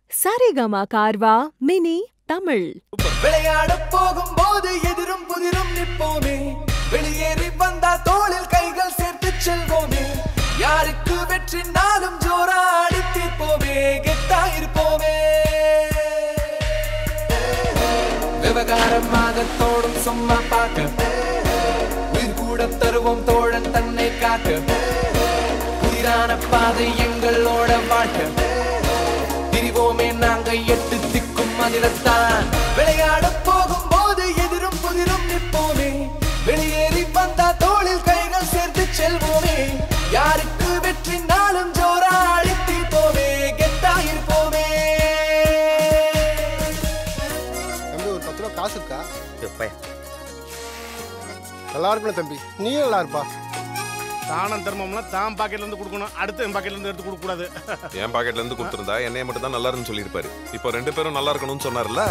Saregama கார்வா mini Tamil விளையாட போகும்போது எதிரும் புதிரும் நிற்போமே வெளியேறி வந்தா தோளில் கைகள் சேர்த்து செல்வோமே யாருக்கு வெற்றி நாளும் ஜோரா ஆடி தீர்ப்போமே கெத்தா இருப்போமே விவகாரமாக தோடும் சும்மா பார்க்க உயிர் கூட தருவோம் தோழன் தன்னை காக்க உயிரான பாதை எங்களோட வாழ்க்கை திரிவோமே நாங்க எட்டு திக்கும் அதிரத்தான் விளையாட போகும்போது எதிரும் புதிரும் நிற்போமே வெளியேறி வந்தா தோளில் கைகள் சேர்த்து செல்வோமே யாருக்கு வெற்றி நாளும் ஜோரா அழித்தி போவே கெத்தா இருப்போமே தம்பி ஒரு பத்து ரூபா காசு இருக்கா நல்லா இருக்கணும் தம்பி நீயும் நல்லா இருப்பா தானம் தர்மம்லாம் தான் பாக்கெட்ல இருந்து கொடுக்கணும் அடுத்து என் பாக்கெட்ல இருந்து எடுத்து கொடுக்க கூடாது என் பாக்கெட்ல இருந்து கொடுத்திருந்தா என்னைய மட்டும் தான் நல்லா இருக்குன்னு சொல்லியிருப்பாரு இப்போ ரெண்டு பேரும் நல்லா இருக்கணும்னு சொன்னார்ல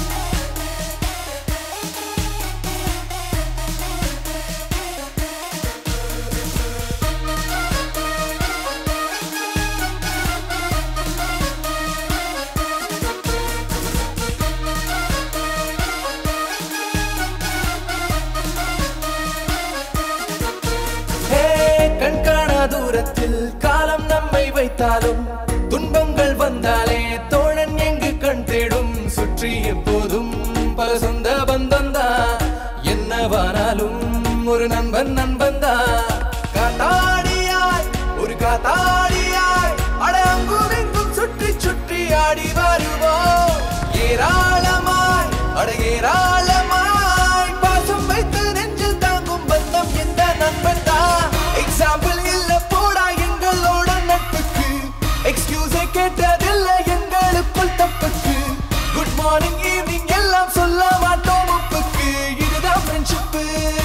ஹே, கண்காணா தூரத்தில் காலம் நம்மை வைத்தாலும் துன்பங்கள் வந்தாலே தோழன் எங்கு கண் தேடும் சுற்றி எப்போதும் பல சொந்த பந்தந்தா என்னவானாலும் ஒரு நண்பன் நண்பன் காத்தாடியாய் ஒரு காத்தாடியாய் அட அங்கும் இங்கும் சுற்றி சுற்றி ஆடி வருவோம் ஏராளமாய் அட ஏராளமாய் பாசம் வைத்து நெஞ்சில் தாங்கும் பந்தம் எந்த நண்பன் தான் எக்ஸாம்பிள் இல்ல போடா எங்களோட நட்புக்கு எக்ஸ்கியூஸை கேட்டதில்லை எங்களுக்குள் தப்புக்கு குட் மார்னிங் ஈவினிங் எல்லாம் சொல்ல மாட்டோம் ஒப்புக்கு இதுதான் ஃப்ரெண்ட்ஷிப்பு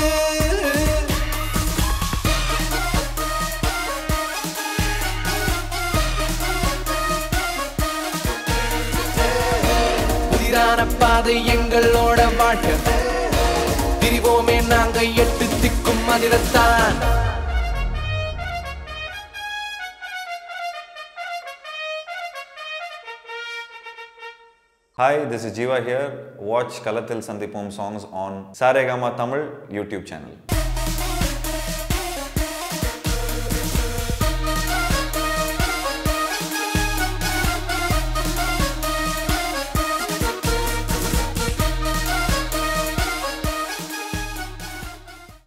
புதிரான பாதை எங்களோட வாழ்க்கை திரிவோமே நாங்க எட்டு திக்கும் அதிரத்தான் Hi, this is Jiva here. Watch Kalatil Sandipom songs on Saregama Tamil YouTube channel.